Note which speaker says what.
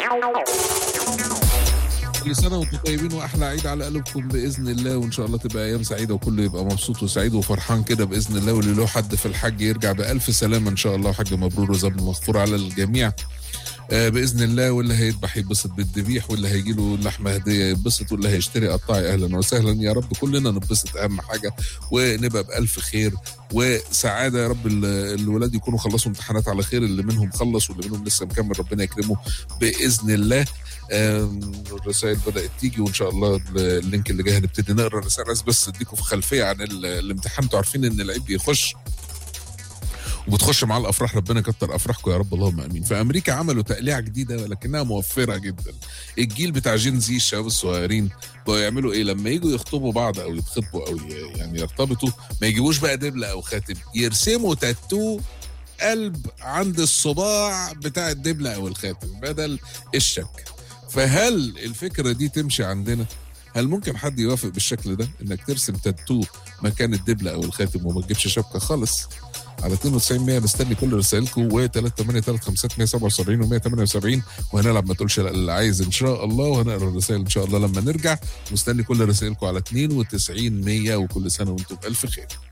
Speaker 1: كل سنه وانتم طيبين واحلى عيد على قلبكم باذن الله وان شاء الله تبقى ايام سعيده وكله يبقى مبسوط وسعيد وفرحان كده باذن الله واللي له حد في الحج يرجع بالف سلامه ان شاء الله حج مبرور وذنب مغفور على الجميع آه، باذن الله واللي هيذبح يتبسط بالذبيح واللي هيجي له لحمه هديه يتبسط واللي هيشتري قطاعي اهلا وسهلا يا رب كلنا نتبسط اهم حاجه ونبقى بالف خير وسعاده يا رب ال- الولاد يكونوا خلصوا امتحانات على خير اللي منهم خلص واللي منهم لسه مكمل ربنا يكرمه باذن الله آم، الرسائل بدات تيجي وان شاء الله ال- اللينك اللي جاي هنبتدي نقرا الرسائل عايز بس اديكم في خلفيه عن ال- الامتحان انتوا عارفين ان العيد بيخش وبتخش مع الافراح ربنا يكتر افراحكم يا رب اللهم امين في امريكا عملوا تقليعه جديده ولكنها موفره جدا الجيل بتاع جين زي الشباب الصغيرين بقوا يعملوا ايه لما يجوا يخطبوا بعض او يتخطبوا او ي- يعني يرتبطوا ما يجيبوش بقى دبله او خاتم يرسموا تاتو قلب عند الصباع بتاع الدبله او الخاتم بدل الشك فهل الفكره دي تمشي عندنا هل ممكن حد يوافق بالشكل ده انك ترسم تاتو مكان الدبله او الخاتم وما تجيبش شبكه خالص على 92 100 مستني كل رسائلكم و 383 178 وهنلعب ما تقولش لا اللي عايز ان شاء الله وهنقرا الرسائل ان شاء الله لما نرجع مستني كل رسائلكم على 92 100 وكل سنه وانتم بالف خير